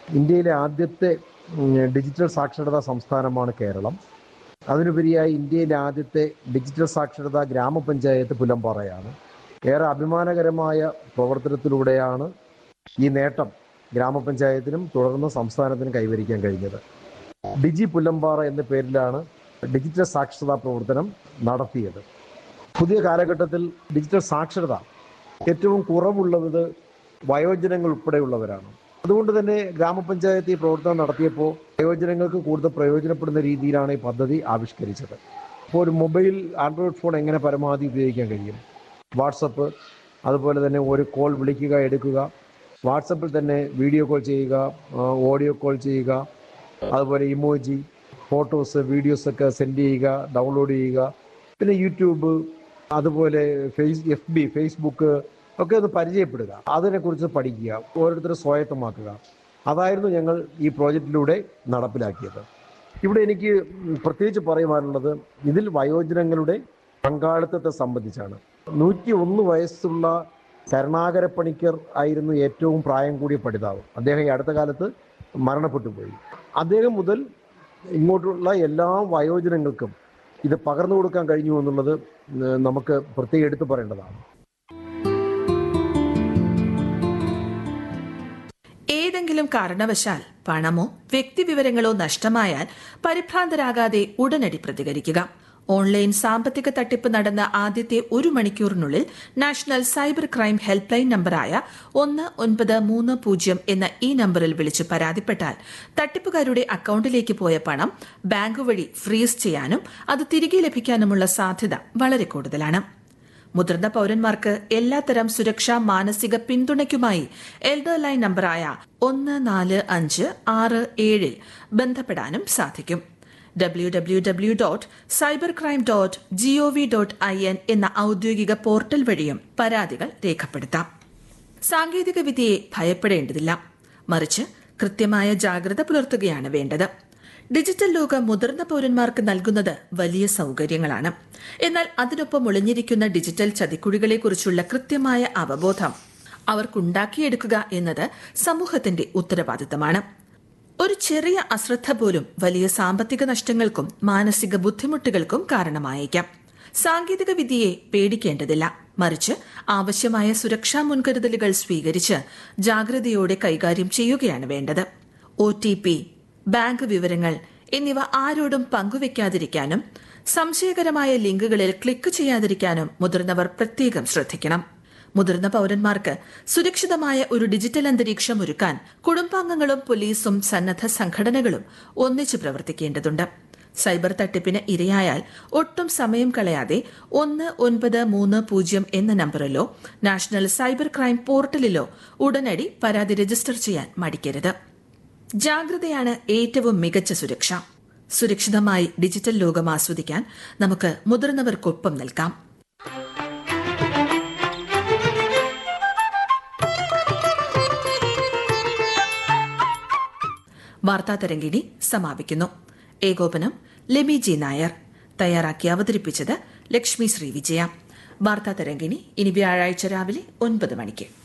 ഇന്ത്യയിലെ ആദ്യത്തെ ഉം, ഡിജിറ്റൽ സാക്ഷരതാ സംസ്ഥാനമാണ് കേരളം അതിനുപരിയായി ഇന്ത്യയിലെ ആദ്യത്തെ ഡിജിറ്റൽ സാക്ഷരതാ ഗ്രാമപഞ്ചായത്ത് പുലമ്പാറയാണ് ഏറെ അഭിമാനകരമായ പ്രവർത്തനത്തിലൂടെയാണ് ഈ നേട്ടം ഗ്രാമപഞ്ചായത്തിനും തുടർന്ന് സംസ്ഥാനത്തിനും കൈവരിക്കാൻ കഴിഞ്ഞത് ഡിജി പുല്ലമ്പാറ എന്ന പേരിലാണ് ഡിജിറ്റൽ സാക്ഷരതാ പ്രവർത്തനം നടത്തിയത് പുതിയ കാലഘട്ടത്തിൽ ഡിജിറ്റൽ സാക്ഷരത ഏറ്റവും കുറവുള്ളത് വയോജനങ്ങൾ ഉൾപ്പെടെയുള്ളവരാണ് അതുകൊണ്ട് തന്നെ ഗ്രാമപഞ്ചായത്ത് ഈ പ്രവർത്തനം നടത്തിയപ്പോൾ വയോജനങ്ങൾക്ക് കൂടുതൽ പ്രയോജനപ്പെടുന്ന രീതിയിലാണ് ഈ പദ്ധതി ആവിഷ്കരിച്ചത് അപ്പോൾ ഒരു മൊബൈൽ ആൻഡ്രോയിഡ് ഫോൺ എങ്ങനെ പരമാവധി ഉപയോഗിക്കാൻ കഴിയും വാട്സപ്പ് അതുപോലെ തന്നെ ഒരു കോൾ വിളിക്കുക എടുക്കുക വാട്സപ്പിൽ തന്നെ വീഡിയോ കോൾ ചെയ്യുക ഓഡിയോ കോൾ ചെയ്യുക അതുപോലെ ഇമോജി ഫോട്ടോസ് വീഡിയോസ് ഒക്കെ സെൻഡ് ചെയ്യുക ഡൗൺലോഡ് ചെയ്യുക പിന്നെ യൂട്യൂബ് അതുപോലെ ഫേസ് എഫ് ബി ഫേസ്ബുക്ക് ഒക്കെ ഒന്ന് പരിചയപ്പെടുക അതിനെക്കുറിച്ച് പഠിക്കുക ഓരോരുത്തരെ സ്വായത്തമാക്കുക അതായിരുന്നു ഞങ്ങൾ ഈ പ്രോജക്റ്റിലൂടെ നടപ്പിലാക്കിയത് ഇവിടെ എനിക്ക് പ്രത്യേകിച്ച് പറയുവാനുള്ളത് ഇതിൽ വയോജനങ്ങളുടെ പങ്കാളിത്തത്തെ സംബന്ധിച്ചാണ് നൂറ്റി ഒന്ന് വയസ്സുള്ള കരുണാകര പണിക്കർ ആയിരുന്നു ഏറ്റവും പ്രായം കൂടിയ പഠിതാവ് അദ്ദേഹം ഈ അടുത്ത കാലത്ത് മരണപ്പെട്ടു പോയി അദ്ദേഹം മുതൽ ഇങ്ങോട്ടുള്ള എല്ലാ വയോജനങ്ങൾക്കും ഇത് പകർന്നു കൊടുക്കാൻ കഴിഞ്ഞു എന്നുള്ളത് ഏഹ് നമുക്ക് പ്രത്യേകം എടുത്തു പറയേണ്ടതാണ് ഏതെങ്കിലും കാരണവശാൽ പണമോ വ്യക്തിവിവരങ്ങളോ നഷ്ടമായാൽ പരിഭ്രാന്തരാകാതെ ഉടനടി പ്രതികരിക്കുക ഓൺലൈൻ സാമ്പത്തിക തട്ടിപ്പ് നടന്ന ആദ്യത്തെ ഒരു മണിക്കൂറിനുള്ളിൽ national cyber crime helpline നമ്പറായ ഒന്ന് ഒൻപത് മൂന്ന് പൂജ്യം എന്ന ഈ നമ്പറിൽ വിളിച്ച് പരാതിപ്പെട്ടാൽ തട്ടിപ്പുകാരുടെ അക്കൌണ്ടിലേക്ക് പോയ പണം ബാങ്ക് വഴി ഫ്രീസ് ചെയ്യാനും അത് തിരികെ ലഭിക്കാനുമുള്ള സാധ്യത വളരെ കൂടുതലാണ് മുതിർന്ന പൌരന്മാർക്ക് എല്ലാത്തരം സുരക്ഷാ മാനസിക പിന്തുണയ്ക്കുമായി എൽഡർ ലൈൻ നമ്പറായ ഒന്ന് നാല് അഞ്ച് ആറ് ഏഴിൽ ബന്ധപ്പെടാനും സാധിക്കും W W W dot cyber crime dot GOV dot I N എന്ന ഔദ്യോഗിക പോർട്ടൽ വഴിയും പരാതികൾ രേഖപ്പെടുത്താം സാങ്കേതിക വിദ്യയെ ഭയപ്പെടേണ്ടതില്ല മറിച്ച് കൃത്യമായ ജാഗ്രത പുലർത്തുകയാണ് വേണ്ടത് ഡിജിറ്റൽ ലോകം മുതിർന്ന പൌരന്മാർക്ക് നൽകുന്നത് വലിയ സൗകര്യങ്ങളാണ് എന്നാൽ അതിനൊപ്പം ഒളിഞ്ഞിരിക്കുന്ന ഡിജിറ്റൽ ചതിക്കുഴികളെക്കുറിച്ചുള്ള കൃത്യമായ അവബോധം അവർക്കുണ്ടാക്കിയെടുക്കുക എന്നത് സമൂഹത്തിന്റെ ഉത്തരവാദിത്തമാണ് ഒരു ചെറിയ അശ്രദ്ധ പോലും വലിയ സാമ്പത്തിക നഷ്ടങ്ങൾക്കും മാനസിക ബുദ്ധിമുട്ടുകൾക്കും കാരണമായേക്കാം സാങ്കേതിക വിദ്യയെ പേടിക്കേണ്ടതില്ല മറിച്ച് ആവശ്യമായ സുരക്ഷാ മുൻകരുതലുകൾ സ്വീകരിച്ച് ജാഗ്രതയോടെ കൈകാര്യം ചെയ്യുകയാണ് വേണ്ടത് ഒ ടി പി ബാങ്ക് വിവരങ്ങൾ എന്നിവ ആരോടും പങ്കുവയ്ക്കാതിരിക്കാനും സംശയകരമായ ലിങ്കുകളിൽ ക്ലിക്ക് ചെയ്യാതിരിക്കാനും മുതിർന്നവർ പ്രത്യേകം ശ്രദ്ധിക്കണം മുതിർന്ന പൌരന്മാർക്ക് സുരക്ഷിതമായ ഒരു ഡിജിറ്റൽ അന്തരീക്ഷം ഒരുക്കാൻ കുടുംബാംഗങ്ങളും പോലീസും സന്നദ്ധ സംഘടനകളും ഒന്നിച്ചു പ്രവർത്തിക്കേണ്ടതുണ്ട് സൈബർ തട്ടിപ്പിന് ഇരയായാൽ ഒട്ടും സമയം കളയാതെ ഒന്ന് ഒൻപത് മൂന്ന് പൂജ്യം എന്ന നമ്പറിലോ നാഷണൽ സൈബർ ക്രൈം പോർട്ടലിലോ ഉടനടി പരാതി രജിസ്റ്റർ ചെയ്യാൻ മടിക്കരുത് ജാഗ്രതയാണ് ഏറ്റവും മികച്ച സുരക്ഷ സുരക്ഷിതമായി ഡിജിറ്റൽ ലോകം ആസ്വദിക്കാൻ നമുക്ക് മുതിർന്നവർക്കൊപ്പം നിൽക്കാം വാർത്താ തരംഗിണി സമാപിക്കുന്നു ഏകോപനം ലെമി ജി നായർ തയ്യാറാക്കി അവതരിപ്പിച്ചത് ലക്ഷ്മി ശ്രീ വിജയ വാർത്താ തരംഗിണി ഇനി വ്യാഴാഴ്ച രാവിലെ ഒൻപത് മണിക്ക്